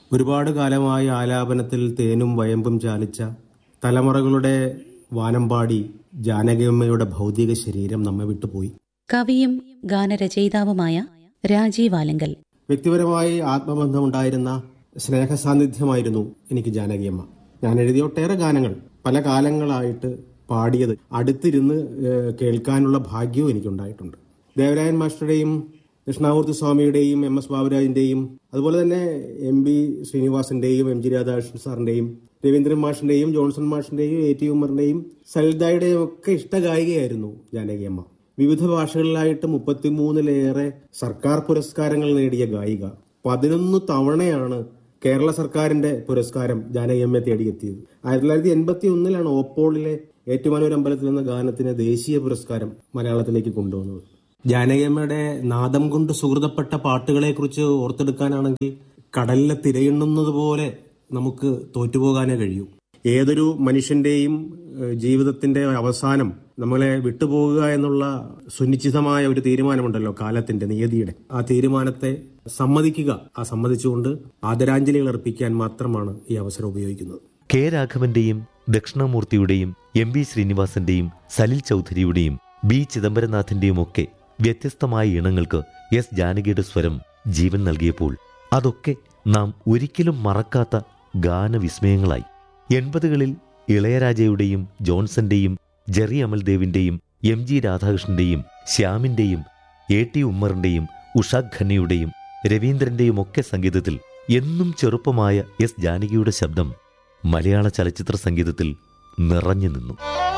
ഒരുപാട് കാലമായി ആലാപനത്തിൽ തേനും വയമ്പും ചാലിച്ച തലമുറകളുടെ വാനമ്പാടി ജാനകിയമ്മയുടെ ഭൗതിക ശരീരം നമ്മെ വിട്ടുപോയി കവിയും ഗാനരചയിതാവുമായ രാജീവ് ആലങ്കൽ വ്യക്തിപരമായി ആത്മബന്ധമുണ്ടായിരുന്ന സ്നേഹസാന്നിധ്യമായിരുന്നു എനിക്ക് ജാനകിയമ്മ ഞാൻ എഴുതിയ ഒട്ടേറെ ഗാനങ്ങൾ പല കാലങ്ങളായിട്ട് പാടിയത് അടുത്തിരുന്ന് ഏഹ്, കേൾക്കാനുള്ള ഭാഗ്യവും എനിക്കുണ്ടായിട്ടുണ്ട് ദേവരായൻ മാസ്റ്ററുടെയും കൃഷ്ണാമൂർത്തി സ്വാമിയുടെയും എം എസ് ബാബുരാജിന്റെയും അതുപോലെ തന്നെ എം ബി ശ്രീനിവാസന്റെയും എം ജി രാധാകൃഷ്ണൻ സാറിന്റെയും രവീന്ദ്രൻ മാഷിന്റെയും ജോൺസൺ മാഷിന്റെയും എ ടി ഉമ്മറിന്റെയും സലിതായുടെയും ഒക്കെ ഇഷ്ടഗായികയായിരുന്നു ജാനകിയമ്മ വിവിധ ഭാഷകളിലായിട്ട് മുപ്പത്തിമൂന്നിലേറെ സർക്കാർ പുരസ്കാരങ്ങൾ നേടിയ ഗായിക പതിനൊന്ന് തവണയാണ് കേരള സർക്കാരിന്റെ പുരസ്കാരം ജാനകിയമ്മയെ തേടിയെത്തിയത് ആയിരത്തി തൊള്ളായിരത്തി എൺപത്തി ഒന്നിലാണ് ഓപ്പോളിലെ ഏറ്റുമാനൂർ അമ്പലത്തിൽ എന്ന ഗാനത്തിന് ദേശീയ പുരസ്കാരം മലയാളത്തിലേക്ക് കൊണ്ടുവന്നത് ജാനകിയമ്മയുടെ നാദം കൊണ്ട് സുഹൃതപ്പെട്ട പാട്ടുകളെ കുറിച്ച് ഓർത്തെടുക്കാനാണെങ്കിൽ കടലിലെ തിരയെണ്ണുന്നത് പോലെ നമുക്ക് തോറ്റുപോകാനേ കഴിയൂ ഏതൊരു മനുഷ്യന്റെയും ഏഹ്, ജീവിതത്തിന്റെ അവസാനം നമ്മളെ വിട്ടുപോകുക എന്നുള്ള സുനിശ്ചിതമായ ഒരു തീരുമാനമുണ്ടല്ലോ കാലത്തിന്റെ നിയതിയുടെ ആ തീരുമാനത്തെ സമ്മതിക്കുക ആ സമ്മതിച്ചുകൊണ്ട് ആദരാഞ്ജലികൾ അർപ്പിക്കാൻ മാത്രമാണ് ഈ അവസരം ഉപയോഗിക്കുന്നത് കെ രാഘവന്റെയും ദക്ഷിണാമൂർത്തിയുടെയും എം വി ശ്രീനിവാസന്റെയും സലിൽ ചൗധരിയുടെയും ബി ചിദംബരനാഥന്റെയും ഒക്കെ വ്യത്യസ്തമായ ഇണങ്ങൾക്ക് എസ് ജാനകിയുടെ സ്വരം ജീവൻ നൽകിയപ്പോൾ അതൊക്കെ നാം ഒരിക്കലും മറക്കാത്ത ഗാനവിസ്മയങ്ങളായി എൺപതുകളിൽ ഇളയരാജയുടെയും ജോൺസന്റെയും ജെറി അമൽദേവിന്റെയും എം ജി രാധാകൃഷ്ണന്റെയും ശ്യാമിന്റെയും എ ടി ഉമ്മറിന്റെയും ഉഷാ ഖന്നയുടെയും രവീന്ദ്രന്റെയും ഒക്കെ സംഗീതത്തിൽ എന്നും ചെറുപ്പമായ എസ് ജാനകിയുടെ ശബ്ദം മലയാള ചലച്ചിത്ര സംഗീതത്തിൽ നിറഞ്ഞു നിന്നു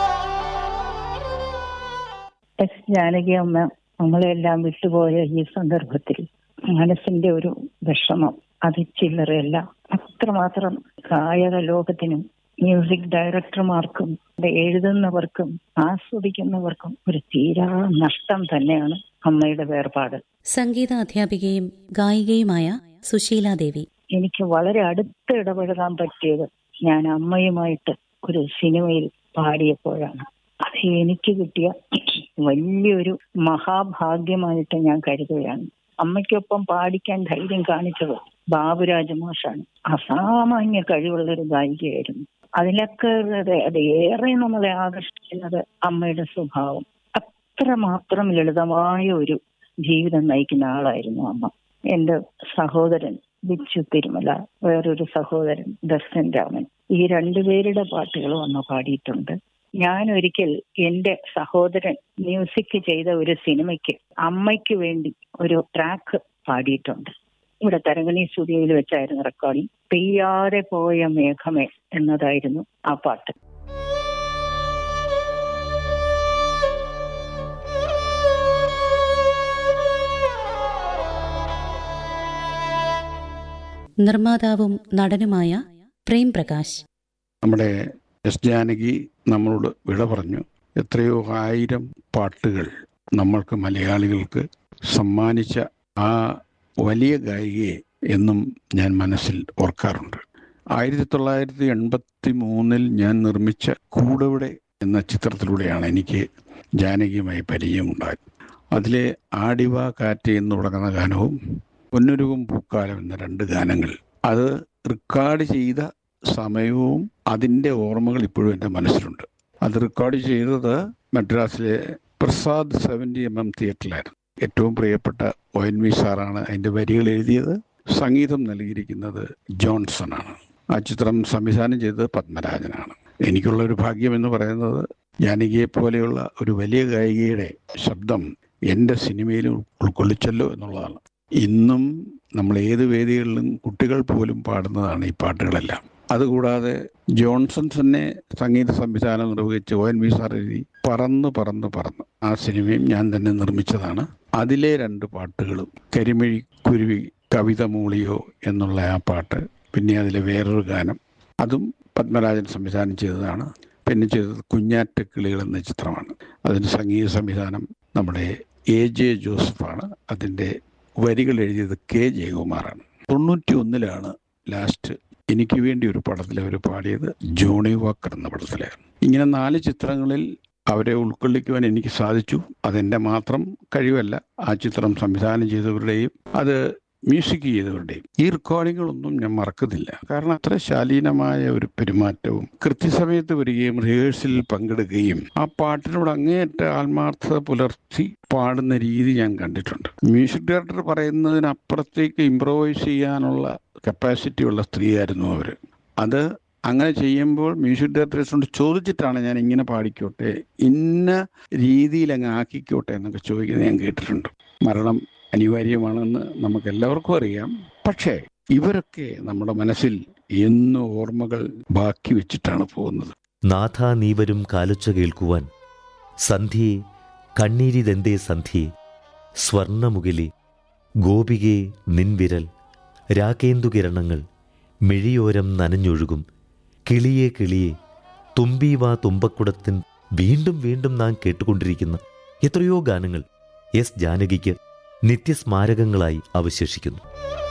എസ് ജാനകി അമ്മ നമ്മളെല്ലാം വിട്ടുപോയ ഈ സന്ദർഭത്തിൽ മനസ്സിന്റെ ഒരു വിഷമം അത് ചില്ലറയല്ല അത്രമാത്രം ഗായക ലോകത്തിനും മ്യൂസിക് ഡയറക്ടർമാർക്കും ഇത് എഴുതുന്നവർക്കും ആസ്വദിക്കുന്നവർക്കും ഒരു തീരാ നഷ്ടം തന്നെയാണ് അമ്മയുടെ വേർപാട് സംഗീത അധ്യാപികയും ഗായികയുമായ സുശീല ദേവി എനിക്ക് വളരെ അടുത്ത് ഇടപഴകാൻ പറ്റിയത് ഞാൻ അമ്മയുമായിട്ട് ഒരു സിനിമയിൽ പാടിയപ്പോഴാണ് അത് എനിക്ക് കിട്ടിയ വലിയൊരു മഹാഭാഗ്യമായിട്ട് ഞാൻ കരുതുകയാണ് അമ്മയ്ക്കൊപ്പം പാടിക്കാൻ ധൈര്യം കാണിച്ചത് ബാബുരാജ മാഷാണ് അസാമാന്യ കഴിവുള്ള ഒരു ഗായികയായിരുന്നു അതിലൊക്കെ അത് അത് ഏറെ നമ്മളെ ആകർഷിക്കുന്നത് അമ്മയുടെ സ്വഭാവം അത്രമാത്രം ലളിതമായ ഒരു ജീവിതം നയിക്കുന്ന ആളായിരുന്നു അമ്മ എന്റെ സഹോദരൻ ബിച്ചു തിരുമല വേറൊരു സഹോദരൻ ദർശൻ രാമൻ ഈ രണ്ടുപേരുടെ പാട്ടുകൾ വന്ന് പാടിയിട്ടുണ്ട് ഞാൻ ഒരിക്കൽ എന്റെ സഹോദരൻ മ്യൂസിക് ചെയ്ത ഒരു സിനിമയ്ക്ക് അമ്മയ്ക്ക് വേണ്ടി ഒരു ട്രാക്ക് പാടിയിട്ടുണ്ട് ഇവിടെ തരങ്ങണി സ്റ്റുഡിയോയിൽ വെച്ചായിരുന്നു റെക്കോർഡിംഗ് പെയ്യാതെ പോയ മേഘമേ എന്നതായിരുന്നു ആ പാട്ട് നിർമ്മാതാവും നടനുമായ പ്രേം പ്രകാശ് നമ്മുടെ എസ് ജാനകി നമ്മളോട് വിട പറഞ്ഞു എത്രയോ ആയിരം പാട്ടുകൾ നമ്മൾക്ക് മലയാളികൾക്ക് സമ്മാനിച്ച ആ വലിയ ഗായികയെ എന്നും ഞാൻ മനസ്സിൽ ഓർക്കാറുണ്ട് ആയിരത്തി തൊള്ളായിരത്തി എൺപത്തി മൂന്നിൽ ഞാൻ നിർമ്മിച്ച കൂടവിടെ എന്ന ചിത്രത്തിലൂടെയാണ് എനിക്ക് ജാനകിയുമായി പരിചയമുണ്ടായത് അതിലെ ആടിവ കാറ്റ് എന്ന് തുടങ്ങുന്ന ഗാനവും പൊന്നുരുകും പൂക്കാലം എന്ന രണ്ട് ഗാനങ്ങൾ അത് റെക്കോർഡ് ചെയ്ത സമയവും അതിൻ്റെ ഓർമ്മകൾ ഇപ്പോഴും എൻ്റെ മനസ്സിലുണ്ട് അത് റെക്കോർഡ് ചെയ്തത് മദ്രാസിലെ പ്രസാദ് സെവൻറ്റി എം എം തിയേറ്ററിലായിരുന്നു ഏറ്റവും പ്രിയപ്പെട്ട ഒ എൻ വി സാറാണ് അതിൻ്റെ വരികൾ എഴുതിയത് സംഗീതം നൽകിയിരിക്കുന്നത് ജോൺസൺ ആണ് ആ ചിത്രം സംവിധാനം ചെയ്തത് പത്മരാജനാണ് എനിക്കുള്ള ഒരു ഭാഗ്യം എന്ന് പറയുന്നത് ജാനകിയെ പോലെയുള്ള ഒരു വലിയ ഗായികയുടെ ശബ്ദം എൻ്റെ സിനിമയിലും ഉൾക്കൊള്ളിച്ചല്ലോ എന്നുള്ളതാണ് ഇന്നും നമ്മൾ ഏത് വേദികളിലും കുട്ടികൾ പോലും പാടുന്നതാണ് ഈ പാട്ടുകളെല്ലാം അതുകൂടാതെ ജോൺസൺ തന്നെ സംഗീത സംവിധാനം നിർവഹിച്ച് ഒ എൻ വി സാർ എഴുതി പറന്ന് പറന്ന് പറന്ന് ആ സിനിമയും ഞാൻ തന്നെ നിർമ്മിച്ചതാണ് അതിലെ രണ്ട് പാട്ടുകളും കരിമിഴി കുരുവി കവിത മൂളിയോ എന്നുള്ള ആ പാട്ട് പിന്നെ അതിലെ വേറൊരു ഗാനം അതും പത്മരാജൻ സംവിധാനം ചെയ്തതാണ് പിന്നെ ചെയ്തത് കുഞ്ഞാറ്റ കിളികൾ എന്ന ചിത്രമാണ് അതിന് സംഗീത സംവിധാനം നമ്മുടെ എ ജെ ജോസഫാണ് അതിൻ്റെ വരികൾ എഴുതിയത് കെ ജയകുമാറാണ് തൊണ്ണൂറ്റി ഒന്നിലാണ് ലാസ്റ്റ് എനിക്ക് വേണ്ടി ഒരു പടത്തിൽ അവർ പാടിയത് ജോണി വാക്കർ എന്ന പടത്തിലായിരുന്നു ഇങ്ങനെ നാല് ചിത്രങ്ങളിൽ അവരെ ഉൾക്കൊള്ളിക്കുവാൻ എനിക്ക് സാധിച്ചു അതെൻ്റെ മാത്രം കഴിവല്ല ആ ചിത്രം സംവിധാനം ചെയ്തവരുടെയും അത് മ്യൂസിക് ചെയ്തവരുടെയും ഈ റെക്കോർഡിങ്ങുകളൊന്നും ഞാൻ മറക്കുന്നില്ല കാരണം അത്ര ശാലീനമായ ഒരു പെരുമാറ്റവും കൃത്യസമയത്ത് വരികയും റിഹേഴ്സലിൽ പങ്കെടുക്കുകയും ആ പാട്ടിനോട് അങ്ങേയറ്റ ആത്മാർത്ഥത പുലർത്തി പാടുന്ന രീതി ഞാൻ കണ്ടിട്ടുണ്ട് മ്യൂസിക് ഡയറക്ടർ പറയുന്നതിനപ്പുറത്തേക്ക് ഇംപ്രവൈസ് ചെയ്യാനുള്ള കപ്പാസിറ്റി ഉള്ള സ്ത്രീയായിരുന്നു അവർ അത് അങ്ങനെ ചെയ്യുമ്പോൾ മ്യൂസിക് ഡയറക്ടേഴ്സിനോട് ചോദിച്ചിട്ടാണ് ഞാൻ ഇങ്ങനെ പാടിക്കോട്ടെ ഇന്ന രീതിയിൽ അങ്ങ് ആക്കിക്കോട്ടെ എന്നൊക്കെ ചോദിക്കുന്നത് ഞാൻ കേട്ടിട്ടുണ്ട് മരണം അനിവാര്യമാണെന്ന് നമുക്ക് എല്ലാവർക്കും അറിയാം പക്ഷേ ഇവരൊക്കെ നമ്മുടെ മനസ്സിൽ എന്നും ഓർമ്മകൾ ബാക്കി വെച്ചിട്ടാണ് പോകുന്നത് നാഥ നീ വരും കാലൊച്ച കേൾക്കുവാൻ സന്ധ്യയെ കണ്ണീരിതെന്തേ സന്ധ്യയെ സ്വർണമുകിലെ ഗോപികെ നിൻവിരൽ രാകേന്ദുകിരണങ്ങൾ മിഴിയോരം നനഞ്ഞൊഴുകും കിളിയെ കിളിയെ തുമ്പീവാ തുമ്പക്കുടത്തിൻ വീണ്ടും വീണ്ടും നാം കേട്ടുകൊണ്ടിരിക്കുന്ന എത്രയോ ഗാനങ്ങൾ എസ് ജാനകിക്ക് നിത്യസ്മാരകങ്ങളായി അവശേഷിക്കുന്നു